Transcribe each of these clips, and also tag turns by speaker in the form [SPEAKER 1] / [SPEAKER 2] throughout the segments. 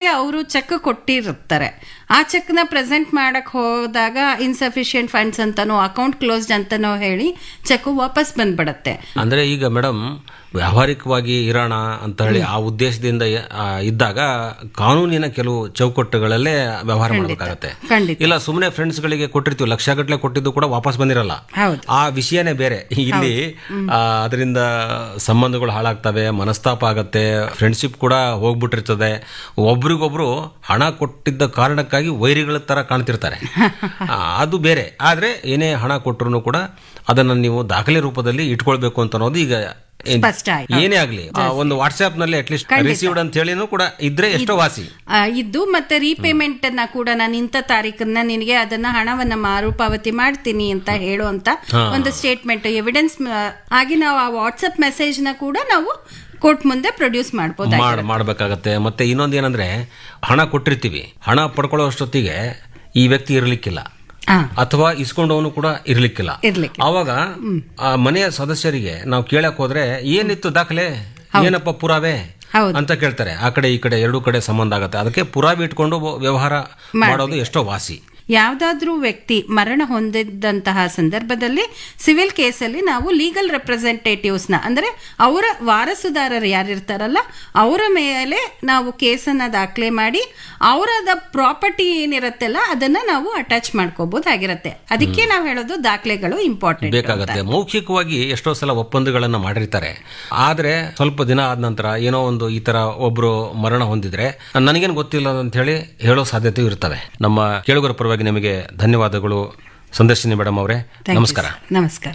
[SPEAKER 1] ಅವರು ಚೆಕ್ ಕೊಟ್ಟಿರ್ತಾರೆ ಆ ಚೆಕ್ನ ಪ್ರೆಸೆಂಟ್ ಮಾಡಕ್ ಹೋದಾಗ ಇನ್ಸಫಿಷಿಯಂಟ್ ಫಂಡ್ಸ್ ಅಂತಾನೋ ಅಕೌಂಟ್ ಕ್ಲೋಸ್ಡ್ ಅಂತಾನೋ ಹೇಳಿ ಚೆಕ್ ವಾಪಸ್ ಬಂದ್ಬಿಡತ್ತೆ
[SPEAKER 2] ಅಂದ್ರೆ ಈಗ ಮೇಡಮ್ ವ್ಯಾವಹಾರಿಕವಾಗಿ ಇರೋಣ ಅಂತ ಹೇಳಿ ಆ ಉದ್ದೇಶದಿಂದ ಆ, ಇದ್ದಾಗ ಕಾನೂನಿನ ಕೆಲವು ಚೌಕಟ್ಟುಗಳಲ್ಲೇ ವ್ಯವಹಾರ ಮಾಡಬೇಕಾಗತ್ತೆ
[SPEAKER 1] ಖಂಡಿತ.
[SPEAKER 2] ಇಲ್ಲ ಸುಮ್ಮನೆ ಫ್ರೆಂಡ್ಸ್ಗಳಿಗೆ ಕೊಟ್ಟಿರ್ತೀವಿ ಲಕ್ಷ ಗಟ್ಟಲೆ ಕೊಟ್ಟಿದ್ದು ಕೂಡ ವಾಪಸ್ ಬಂದಿರಲ್ಲ
[SPEAKER 1] ಹೌದು.
[SPEAKER 2] ಆ ವಿಷಯನೇ ಬೇರೆ ಇಲ್ಲಿ ಆ, ಅದರಿಂದ ಸಂಬಂಧಗಳು ಹಾಳಾಗ್ತವೆ ಮನಸ್ತಾಪ ಆಗತ್ತೆ ಫ್ರೆಂಡ್ಶಿಪ್ ಕೂಡ ಹೋಗ್ಬಿಟ್ಟಿರ್ತದೆ ಒಬ್ರಿಗೊಬ್ರು ಹಣ ಕೊಟ್ಟಿದ್ದ ಕಾರಣಕ್ಕಾಗಿ ವೈರಿಗಳ ತರ ಕಾಣ್ತಿರ್ತಾರೆ ಆ, ಅದು ಬೇರೆ ಆದ್ರೆ ಏನೇ ಹಣ ಕೊಟ್ಟರು ಕೂಡ ಅದನ್ನ ನೀವು ದಾಖಲೆ ರೂಪದಲ್ಲಿ ಇಟ್ಕೊಳ್ಬೇಕು ಅಂತ ಅನ್ನೋದು ಈಗ ಏನ್-
[SPEAKER 1] ಸ್ಪಷ್ಟ ಆಯ್ತು.
[SPEAKER 2] ಏನೇ ಆಗ್ಲಿ ಆ, ಒಂದು ವಾಟ್ಸ್ಆಪ್ ನಲ್ಲಿ ಅಟ್ಲೀಸ್ಟ್ ರಿಸೀವ್ಡ್ ಅಂತ ಹೇಳಿನೂ ಕೂಡ ಇದ್ರೆ ಎಷ್ಟೋ ವಾಸಿ
[SPEAKER 1] ಆ, ಇದ್ದು ಮತ್ತೆ ರೀಪೇಮೆಂಟ್ ಅನ್ನ ಕೂಡ ನಾನು ಇಂಥ ತಾರೀಕನ್ನ ನಿನಗೆ ಅದನ್ನ ಹಣವನ್ನ ಮರುಪಾವತಿ ಮಾಡ್ತೀನಿ ಅಂತ ಹೇಳುವಂತ ಒಂದು ಸ್ಟೇಟ್ಮೆಂಟ್ ಎವಿಡೆನ್ಸ್ ಆಗಿ ನಾವು ಆ ವಾಟ್ಸ್ಆಪ್ ಮೆಸೇಜ್ ನ ಕೂಡ ನಾವು ಕೋರ್ಟ್ ಮುಂದೆ ಪ್ರೊಡ್ಯೂಸ್ ಮಾಡ್ಬೋದು
[SPEAKER 2] ಮಾಡ್ ಮಾಡ್ಬೇಕಾಗತ್ತೆ ಮತ್ತೆ ಇನ್ನೊಂದು ಏನಂದ್ರೆ ಹಣ ಕೊಟ್ಟಿರ್ತೀವಿ ಹಣ ಪಡ್ಕೊಳ್ಳೋ ಅಷ್ಟೊತ್ತಿಗೆ ಈ ವ್ಯಕ್ತಿ ಇರ್ಲಿಕ್ಕಿಲ್ಲ
[SPEAKER 1] ಹಾ
[SPEAKER 2] ಅಥವಾ ಇಸ್ಕೊಂಡವನು ಕೂಡ ಇರ್ಲಿಕ್ಕಿಲ್ಲ
[SPEAKER 1] ಇರ್ಲಿಕ್ಕೆ
[SPEAKER 2] ಅವಾಗ ಆ ಮನೆಯ ಸದಸ್ಯರಿಗೆ ನಾವು ಕೇಳಕ್ ಹೋದ್ರೆ ಏನಿತ್ತು ದಾಖಲೆ ಏನಪ್ಪ ಪುರಾವೆ
[SPEAKER 1] ಹೌದು.
[SPEAKER 2] ಅಂತ ಕೇಳ್ತಾರೆ ಆ ಕಡೆ ಈ ಕಡೆ ಎರಡೂ ಕಡೆ ಸಂಬಂಧ ಆಗತ್ತೆ ಅದಕ್ಕೆ ಪುರಾವೆ ಇಟ್ಕೊಂಡು ವ್ಯವಹಾರ ಮಾಡೋದು ಎಷ್ಟೋ ವಾಸಿ
[SPEAKER 1] ಯಾವ್ದಾದ್ರೂ ವ್ಯಕ್ತಿ ಮರಣ ಹೊಂದಿದ್ದಂತಹ ಸಂದರ್ಭದಲ್ಲಿ ಸಿವಿಲ್ ಕೇಸಲ್ಲಿ ನಾವು ಲೀಗಲ್ ರೆಪ್ರೆಸೆಂಟೇಟಿವ್ಸ್ ನ ಅಂದ್ರೆ ಅವರ ವಾರಸುದಾರರು ಯಾರಿರ್ತಾರಲ್ಲ ಅವರ ಮೇಲೆ ನಾವು ಕೇಸನ್ನ ದಾಖಲೆ ಮಾಡಿ ಅವರದ ಪ್ರಾಪರ್ಟಿ ಏನಿರತ್ತೆಲ್ಲ ಅದನ್ನ ನಾವು ಅಟ್ಯಾಚ್ ಮಾಡ್ಕೋಬಹುದಾಗಿರತ್ತೆ ಅದಕ್ಕೆ ನಾವು ಹೇಳೋದು ದಾಖಲೆಗಳು ಇಂಪಾರ್ಟೆಂಟ್
[SPEAKER 2] ಬೇಕಾಗತ್ತೆ ಮೌಖಿಕವಾಗಿ ಎಷ್ಟೋ ಸಲ ಒಪ್ಪಂದಗಳನ್ನ ಮಾಡಿರ್ತಾರೆ ಆದ್ರೆ ಸ್ವಲ್ಪ ದಿನ ಆದ ನಂತರ ಏನೋ ಒಂದು ಈ ತರ ಒಬ್ರು ಮರಣ ಹೊಂದಿದ್ರೆ ನನಗೇನು ಗೊತ್ತಿಲ್ಲ ಅಂತ ಹೇಳಿ ಹೇಳೋ ಸಾಧ್ಯತೆ ಇರ್ತವೆ ನಮ್ಮ ಕೇಳುಗರ ಪರವಾಗಿ ನಿಮಗೆ ಧನ್ಯವಾದಗಳು ಸಂದರ್ಶಿನಿ ಮೇಡಮ್ ಅವರೇ ನಮಸ್ಕಾರ
[SPEAKER 1] ನಮಸ್ಕಾರ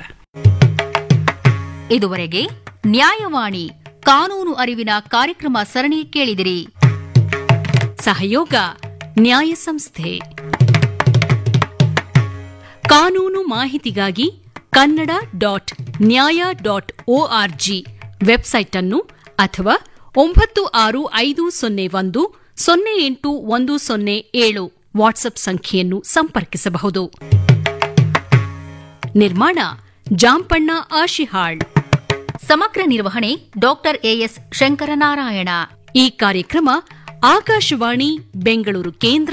[SPEAKER 3] ಇದುವರೆಗೆ ನ್ಯಾಯವಾಣಿ ಕಾನೂನು ಅರಿವಿನ ಕಾರ್ಯಕ್ರಮ ಸರಣಿ ಕೇಳಿದಿರಿ ಸಹಯೋಗ ನ್ಯಾಯ ಸಂಸ್ಥೆ ಕಾನೂನು ಮಾಹಿತಿಗಾಗಿ Kannada dot Nyaya dot ORG website ಅನ್ನು ಅಥವಾ ಒಂಬತ್ತು ಆರು ಐದು ಸೊನ್ನೆ ಒಂದು ಸೊನ್ನೆ ಎಂಟು ಒಂದು ಸೊನ್ನೆ ಏಳು ವಾಟ್ಸ್ಆಪ್ ಸಂಖ್ಯೆಯನ್ನು ಸಂಪರ್ಕಿಸಬಹುದು ನಿರ್ಮಾಣ ಜಾಂಪಣ್ಣ ಆಶಿಹಾಳ್ ಸಮಗ್ರ ನಿರ್ವಹಣೆ ಡಾಕ್ಟರ್ ಎಎಸ್ ಶಂಕರನಾರಾಯಣ ಈ ಕಾರ್ಯಕ್ರಮ ಆಕಾಶವಾಣಿ ಬೆಂಗಳೂರು ಕೇಂದ್ರ